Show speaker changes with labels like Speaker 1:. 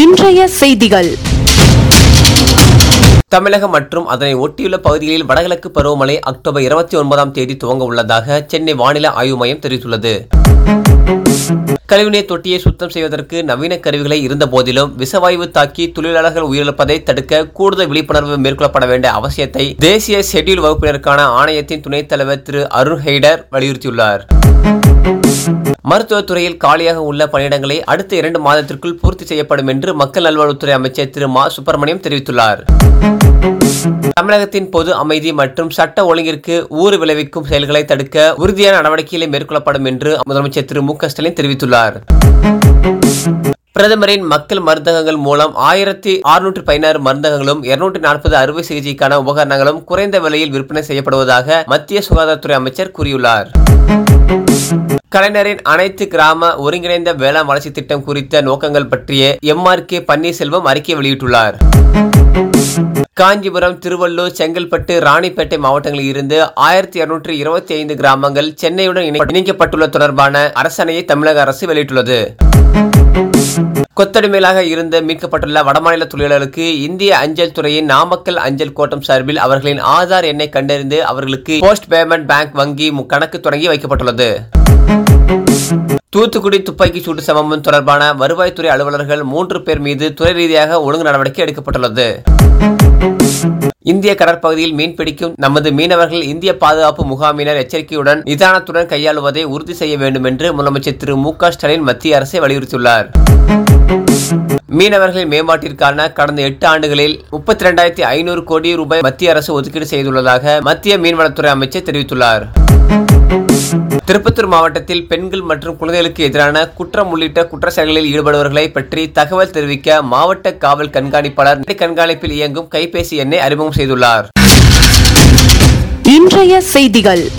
Speaker 1: இன்றைய செய்திகள்
Speaker 2: தமிழகம் மற்றும் அதனை ஒட்டியுள்ள பகுதிகளில் வடகிழக்கு பருவமழை அக்டோபர் இருபத்தி ஒன்பதாம் தேதி துவங்க உள்ளதாக சென்னை வானிலை ஆய்வு மையம் தெரிவித்துள்ளது கழிவுநீர் தொட்டியை சுத்தம் செய்வதற்கு நவீன கருவிகளை இருந்த போதிலும் விஷவாயு தாக்கி தொழிலாளர்கள் உயிரிழப்பதை தடுக்க கூடுதல் விழிப்புணர்வு மேற்கொள்ளப்பட வேண்டிய அவசியத்தை தேசிய ஷெட்யூல் வகுப்பினருக்கான ஆணையத்தின் துணைத் தலைவர் திரு அருண் ஹெய்டர் வலியுறுத்தியுள்ளார் மருத்துவத்துறையில் காலியாக உள்ள பணியிடங்களை அடுத்த இரண்டு மாதத்திற்குள் பூர்த்தி செய்யப்படும் என்று மக்கள் நல்வாழ்வுத்துறை அமைச்சர் திரு மா சுப்பிரமணியம் தெரிவித்துள்ளார் தமிழகத்தின் பொது அமைதி மற்றும் சட்ட ஒழுங்கிற்கு ஊறு விளைவிக்கும் செயல்களை தடுக்க உறுதியான நடவடிக்கைகளை மேற்கொள்ளப்படும் என்று முதலமைச்சர் திரு மு க ஸ்டாலின் தெரிவித்துள்ளார் பிரதமரின் மக்கள் மருந்தகங்கள் மூலம் ஆயிரத்தி அறுநூற்று பதினாறு மருந்தகங்களும் இருநூற்றி நாற்பது அறுவை சிகிச்சைக்கான உபகரணங்களும் குறைந்த விலையில் விற்பனை செய்யப்படுவதாக மத்திய சுகாதாரத்துறை அமைச்சர் கூறியுள்ளார் கலைஞரின் அனைத்து கிராம ஒருங்கிணைந்த வேளாண் வளர்ச்சி திட்டம் குறித்த நோக்கங்கள் பற்றிய எம் ஆர் கே பன்னீர்செல்வம் அறிக்கை வெளியிட்டுள்ளார் காஞ்சிபுரம் திருவள்ளூர் செங்கல்பட்டு ராணிப்பேட்டை மாவட்டங்களில் இருந்து ஆயிரத்தி இருநூற்றி இருபத்தி ஐந்து கிராமங்கள் சென்னையுடன் இணை- இணைக்கப்பட்டுள்ள தொடர்பான அரசணையை தமிழக அரசு வெளியிட்டுள்ளது கொத்தடிமையிலாக இருந்த மீட்கப்பட்டுள்ள வடமாநில தொழிலாளர்களுக்கு இந்திய அஞ்சல் துறையின் நாமக்கல் அஞ்சல் கோட்டம் சார்பில் அவர்களின் ஆதார் எண்ணை கண்டறிந்து அவர்களுக்கு போஸ்ட் பேமெண்ட் பேங்க் வங்கி மு- கணக்கு தொடங்கி வைக்கப்பட்டுள்ளது தூத்துக்குடி துப்பாக்கி சூடு சம்பவம் தொடர்பான வருவாய்த்துறை அலுவலர்கள் மூன்று பேர் மீது துறை ரீதியாக ஒழுங்கு நடவடிக்கை எடுக்கப்பட்டுள்ளது இந்திய கடற்பகுதியில் மீன்பிடிக்கும் நமது மீனவர்கள் இந்திய பாதுகாப்பு முகாமினர் எச்சரிக்கையுடன் நிதானத்துடன் கையாளுவதை உறுதி செய்ய வேண்டும் என்று முதலமைச்சர் திரு மு க ஸ்டாலின் மத்திய அரசை வலியுறுத்தியுள்ளார் மீனவர்களின் மேம்பாட்டிற்கான கடந்த எட்டு ஆண்டுகளில் முப்பத்தி இரண்டாயிரத்தி ஐநூறு கோடி ரூபாய் மத்திய அரசு ஒதுக்கீடு செய்துள்ளதாக மத்திய மீன்வளத்துறை அமைச்சர் தெரிவித்துள்ளார் திருப்பத்தூர் மாவட்டத்தில் பெண்கள் மற்றும் குழந்தைகளுக்கு எதிரான குற்றம் உள்ளிட்ட குற்ற செயல்களில் ஈடுபடுபவர்களை பற்றி தகவல் தெரிவிக்க மாவட்ட காவல் கண்காணிப்பாளர் நேரடி கண்காணிப்பில் இயங்கும் கைபேசி எண்ணை அறிமுகம் செய்துள்ளார்
Speaker 1: இன்றைய செய்திகள்